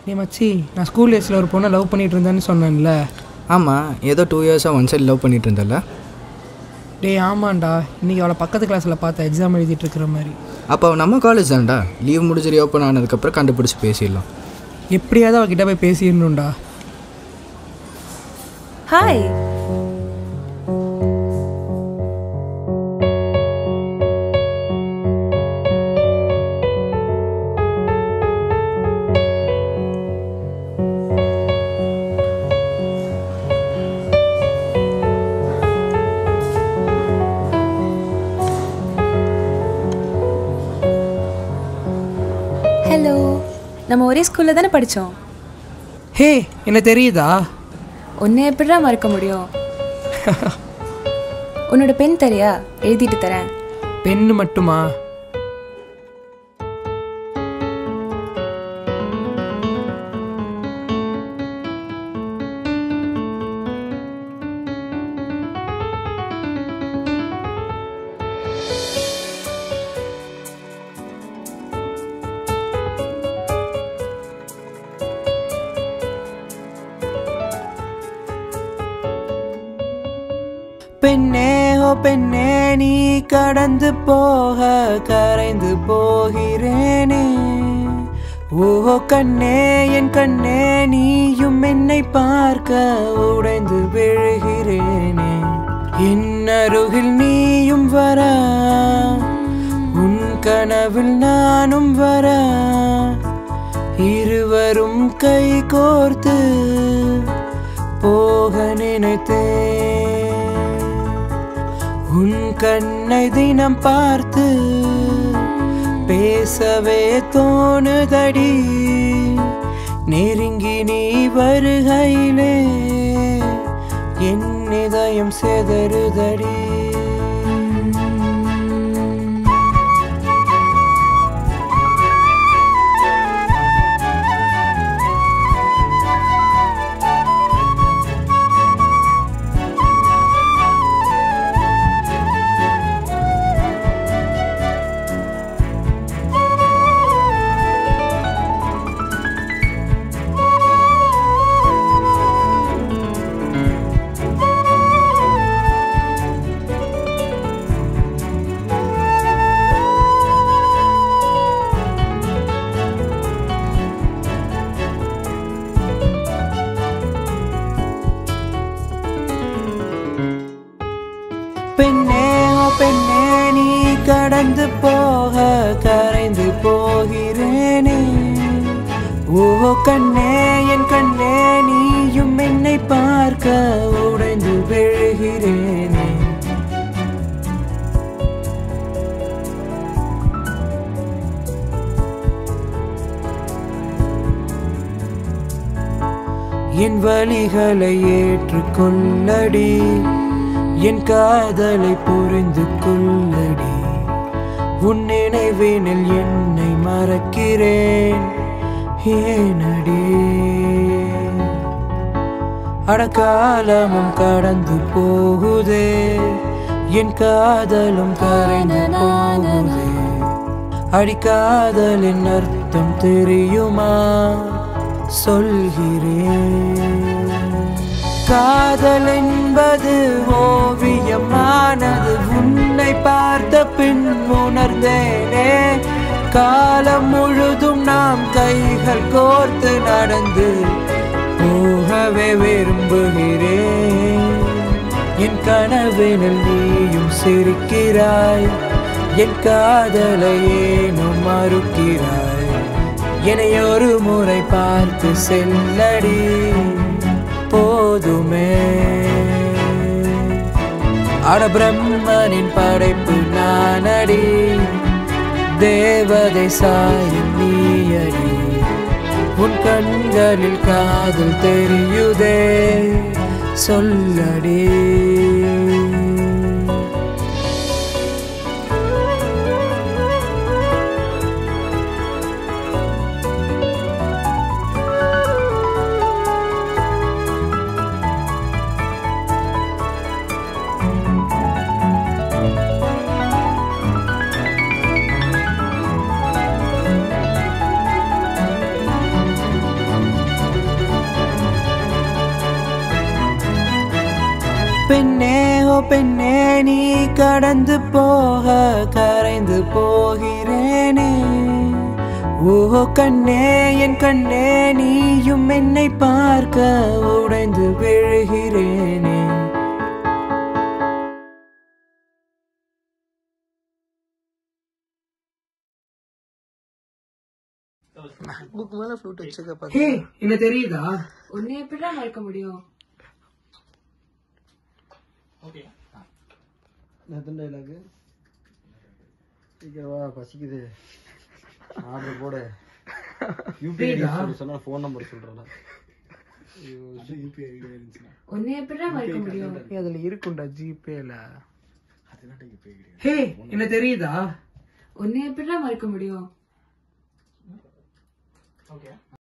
நீ மச்சி நான் ஸ்கூல் டேஸில் ஒரு பொண்ணை லவ் பண்ணிட்டு இருந்தேன்னு சொன்னேன்ல ஆமாம் ஏதோ டூ இயர்ஸாக ஒன் சைடு லவ் பண்ணிட்டு இருந்தல டேய் ஆமாண்டா இன்னைக்கு அவளை பக்கத்து கிளாஸில் பார்த்த எக்ஸாம் எழுதிட்டு இருக்கிற மாதிரி அப்போ நம்ம காலேஜ் தான்டா லீவ் முடிஞ்சு ரீஓப்பன் ஆனதுக்கப்புறம் கண்டுபிடிச்சி பேசிடலாம் எப்படியாவது அவகிட்ட போய் பேசிடணும்டா ஹாய் ஹலோ நம்ம ஒரே ஸ்கூல்ல தானே படித்தோம் ஹே என்ன தெரியுதா உன்னை எப்படிடா மறக்க முடியும் உன்னோட பென் தெரியா எழுதிட்டு தரேன் பெண்ணு மட்டுமா பெண்ணே ஓ பெண்ணே நீ கடந்து போக கரைந்து போகிறேனே ஓ கண்ணே என் கண்ணே நீயும் என்னை பார்க்க உடைந்து விழுகிறேனே என் அருகில் நீயும் வர உன் கனவில் நானும் வர இருவரும் கை கோர்த்து போக நினைத்தேன் உன் கண்ணை தினம் பார்த்து பேசவே தோணுதடி நெருங்கி நீ வருகையிலே என் இதயம் செதறுதடி பெண்ணே ஓ பெண்ணே நீ கடந்து போக கரைந்து போகிறேனே ஓ கண்ணே என் கண்ணே நீயும் என்னை பார்க்க உடைந்து விழுகிறேனே என் வழிகளை ஏற்றுக்கொள்ளடி என் காதலை புரிந்து கொள்ளடி உன் நினைவினில் என்னை மறக்கிறேன் ஏனடி அடக்காலமும் கடந்து போகுதே என் காதலும் கரைந்து போகுதே அடிக்காதலின் அர்த்தம் தெரியுமா சொல்கிறேன் காதல் என்பது ஓவியமானது உன்னை பார்த்த பின் உணர்ந்தேனே காலம் முழுதும் நாம் கைகள் கோர்த்து நடந்து போகவே விரும்புகிறேன் என் கனவினில் நீயும் சிரிக்கிறாய் என் காதலை ஏனும் மறுக்கிறாய் என்னை ஒரு முறை பார்த்து செல்லடி போதுமே அட பிரம்மனின் படைப்பு நானடி தேவதை சாயும் நீயடி உன் கண்களில் காதல் தெரியுதே சொல்லடி பெண்ணே ஓ பெண்ணே நீ கடந்து போக கரைந்து போகிறேனே ஓ கண்ணே என் கண்ணே நீயும் என்னை பார்க்க உடைந்து விழுகிறேனே புக் மேல ஃப்ளூட் வச்சிருக்க ஹே என்ன தெரியுதா உன்னை எப்படிடா மறக்க முடியும் எத்தனை டைலாகு சீக்கிரம் வா பசிக்குது ஆர்டர் போடு யூபிஐ சொன்னா ஃபோன் நம்பர் சொல்றேன் உன்னை எப்படிடா மறக்க முடியும் அதுல இருக்கும்டா ஜிபேல ஹே என்ன தெரியுதா உன்னை எப்படிடா மறக்க முடியும்